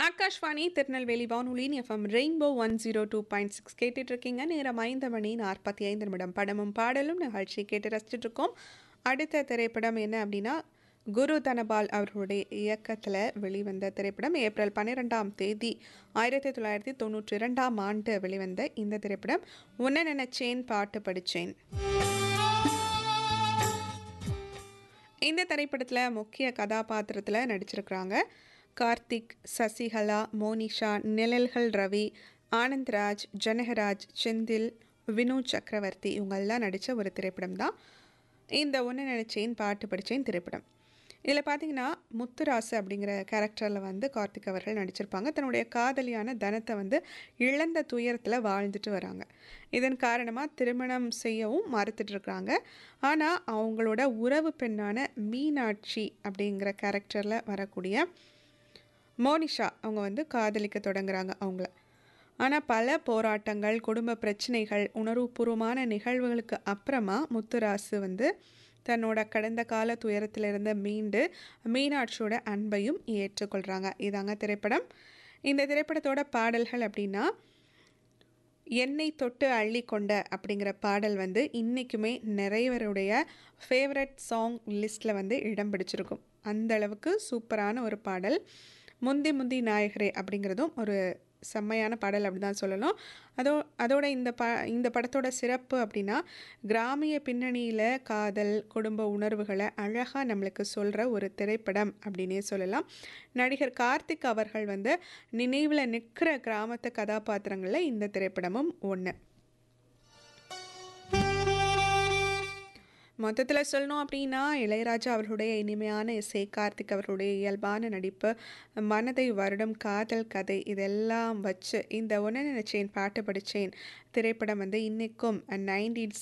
ஆகாஷ்வாணி திருநெல்வேலி வானொலியின் FM rainbow one zero two point six கேட்டுட்டு இருக்கீங்க நேரம் ஐந்து மணி நாற்பத்தி ஐந்து நிமிடம் படமும் பாடலும் நிகழ்ச்சி கேட்டு ரசிச்சுட்டு இருக்கோம் அடுத்த திரைப்படம் என்ன அப்படின்னா குரு தனபால் அவர்களுடைய இயக்கத்தில் வெளிவந்த திரைப்படம் ஏப்ரல் பன்னிரெண்டாம் தேதி ஆயிரத்தி தொள்ளாயிரத்தி தொண்ணூற்றி இரண்டாம் ஆண்டு வெளிவந்த இந்த திரைப்படம் உன்ன நினைச்சேன் பாட்டு படித்தேன் இந்த திரைப்படத்தில் முக்கிய கதாபாத்திரத்தில் நடிச்சிருக்கிறாங்க கார்த்திக் சசிகலா மோனிஷா நிழல்கள் ரவி ஆனந்த்ராஜ் ஜனகராஜ் செந்தில் வினோத் சக்கரவர்த்தி இவங்கெல்லாம் நடித்த ஒரு திரைப்படம் தான் இந்த ஒன்று நினச்சேன் பாட்டு படித்தேன் திரைப்படம் இதில் பார்த்தீங்கன்னா முத்துராசு அப்படிங்கிற கேரக்டரில் வந்து கார்த்திக் அவர்கள் நடிச்சிருப்பாங்க தன்னுடைய காதலியான தனத்தை வந்து இழந்த துயரத்தில் வாழ்ந்துட்டு வராங்க இதன் காரணமாக திருமணம் செய்யவும் மறுத்துட்டு இருக்கிறாங்க ஆனால் அவங்களோட உறவு பெண்ணான மீனாட்சி அப்படிங்கிற கேரக்டரில் வரக்கூடிய மோனிஷா அவங்க வந்து காதலிக்க தொடங்குறாங்க அவங்கள ஆனால் பல போராட்டங்கள் குடும்ப பிரச்சனைகள் உணர்வுபூர்வமான நிகழ்வுகளுக்கு அப்புறமா முத்துராசு வந்து தன்னோட கடந்த கால துயரத்திலிருந்து மீண்டு மீனாட்சியோட அன்பையும் ஏற்றுக்கொள்கிறாங்க இதாங்க திரைப்படம் இந்த திரைப்படத்தோட பாடல்கள் அப்படின்னா என்னை தொட்டு அள்ளி கொண்ட அப்படிங்கிற பாடல் வந்து இன்றைக்குமே நிறையவருடைய ஃபேவரட் சாங் லிஸ்ட்டில் வந்து இடம் பிடிச்சிருக்கும் அந்த அளவுக்கு சூப்பரான ஒரு பாடல் முந்தி முந்தி நாயகரே அப்படிங்கிறதும் ஒரு செம்மையான பாடல் அப்படி தான் சொல்லணும் அதோ அதோட இந்த ப இந்த படத்தோட சிறப்பு அப்படின்னா கிராமிய பின்னணியில் காதல் குடும்ப உணர்வுகளை அழகாக நம்மளுக்கு சொல்கிற ஒரு திரைப்படம் அப்படின்னே சொல்லலாம் நடிகர் கார்த்திக் அவர்கள் வந்து நினைவில் நிற்கிற கிராமத்து கதாபாத்திரங்களில் இந்த திரைப்படமும் ஒன்று மொத்தத்தில் சொல்லணும் அப்படின்னா இளையராஜா அவர்களுடைய இனிமையான இசை கார்த்திக் அவர்களுடைய இயல்பான நடிப்பு மனதை வருடம் காதல் கதை இதெல்லாம் வச்சு இந்த ஒன்று நினைச்சேன் பாட்டு படித்தேன் திரைப்படம் வந்து இன்றைக்கும் நைன்டீன்ஸ்